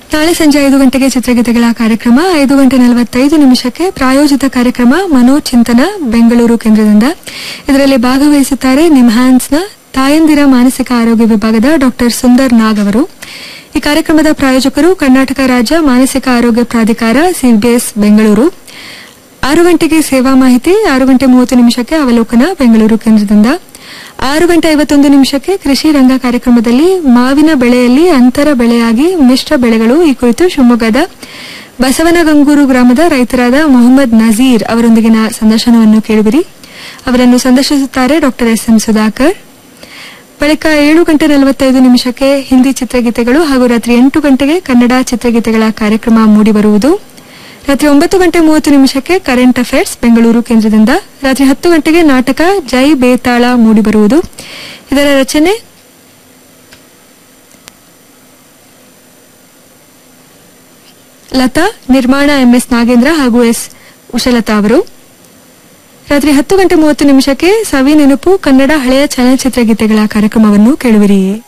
ನಾಳೆ ಸಂಜೆ ಐದು ಗಂಟೆಗೆ ಚಿತ್ರಗೀತೆಗಳ ಕಾರ್ಯಕ್ರಮ ಐದು ಗಂಟೆ ನಲವತ್ತೈದು ನಿಮಿಷಕ್ಕೆ ಪ್ರಾಯೋಜಿತ ಕಾರ್ಯಕ್ರಮ ಮನೋಚಿಂತನ ಬೆಂಗಳೂರು ಕೇಂದ್ರದಿಂದ ಇದರಲ್ಲಿ ಭಾಗವಹಿಸುತ್ತಾರೆ ನಿಮ್ಹಾನ್ಸ್ನ ತಾಯಂದಿರ ಮಾನಸಿಕ ಆರೋಗ್ಯ ವಿಭಾಗದ ಡಾಕ್ಟರ್ ಸುಂದರ್ ನಾಗ್ ಅವರು ಈ ಕಾರ್ಯಕ್ರಮದ ಪ್ರಾಯೋಜಕರು ಕರ್ನಾಟಕ ರಾಜ್ಯ ಮಾನಸಿಕ ಆರೋಗ್ಯ ಪ್ರಾಧಿಕಾರ ಸಿಬಿಎಸ್ ಬೆಂಗಳೂರು ಆರು ಗಂಟೆಗೆ ಸೇವಾ ಮಾಹಿತಿ ಆರು ಗಂಟೆ ಮೂವತ್ತು ನಿಮಿಷಕ್ಕೆ ಅವಲೋಕನ ಬೆಂಗಳೂರು ಕೇಂದ್ರದಿಂದ ಆರು ಗಂಟೆ ಐವತ್ತೊಂದು ನಿಮಿಷಕ್ಕೆ ಕೃಷಿ ರಂಗ ಕಾರ್ಯಕ್ರಮದಲ್ಲಿ ಮಾವಿನ ಬೆಳೆಯಲ್ಲಿ ಅಂತರ ಬೆಳೆಯಾಗಿ ಮಿಶ್ರ ಬೆಳೆಗಳು ಈ ಕುರಿತು ಶಿವಮೊಗ್ಗದ ಬಸವನಗಂಗೂರು ಗ್ರಾಮದ ರೈತರಾದ ಮೊಹಮ್ಮದ್ ನಜೀರ್ ಅವರೊಂದಿಗಿನ ಸಂದರ್ಶನವನ್ನು ಕೇಳುವಿರಿ ಅವರನ್ನು ಸಂದರ್ಶಿಸುತ್ತಾರೆ ಡಾಕ್ಟರ್ ಎಸ್ ಎಂ ಸುಧಾಕರ್ ಬಳಿಕ ಏಳು ಗಂಟೆ ನಲವತ್ತೈದು ನಿಮಿಷಕ್ಕೆ ಹಿಂದಿ ಚಿತ್ರಗೀತೆಗಳು ಹಾಗೂ ರಾತ್ರಿ ಎಂಟು ಗಂಟೆಗೆ ಕನ್ನಡ ಚಿತ್ರಗೀತೆಗಳ ಕಾರ್ಯಕ್ರಮ ಮೂಡಿಬರುವುದು ರಾತ್ರಿ ಒಂಬತ್ತು ಗಂಟೆ ಮೂವತ್ತು ನಿಮಿಷಕ್ಕೆ ಕರೆಂಟ್ ಅಫೇರ್ಸ್ ಬೆಂಗಳೂರು ಕೇಂದ್ರದಿಂದ ರಾತ್ರಿ ಹತ್ತು ಗಂಟೆಗೆ ನಾಟಕ ಜೈ ಬೇತಾಳ ಮೂಡಿಬರುವುದು ಇದರ ರಚನೆ ಲತಾ ನಿರ್ಮಾಣ ಎಂಎಸ್ ನಾಗೇಂದ್ರ ಹಾಗೂ ಎಸ್ ಉಷಲತಾ ಅವರು ರಾತ್ರಿ ಹತ್ತು ಗಂಟೆ ಮೂವತ್ತು ನಿಮಿಷಕ್ಕೆ ಸವಿ ನೆನಪು ಕನ್ನಡ ಹಳೆಯ ಚಲನಚಿತ್ರ ಗೀತೆಗಳ ಕಾರ್ಯಕ್ರಮವನ್ನು ಕೇಳುವಿರಿ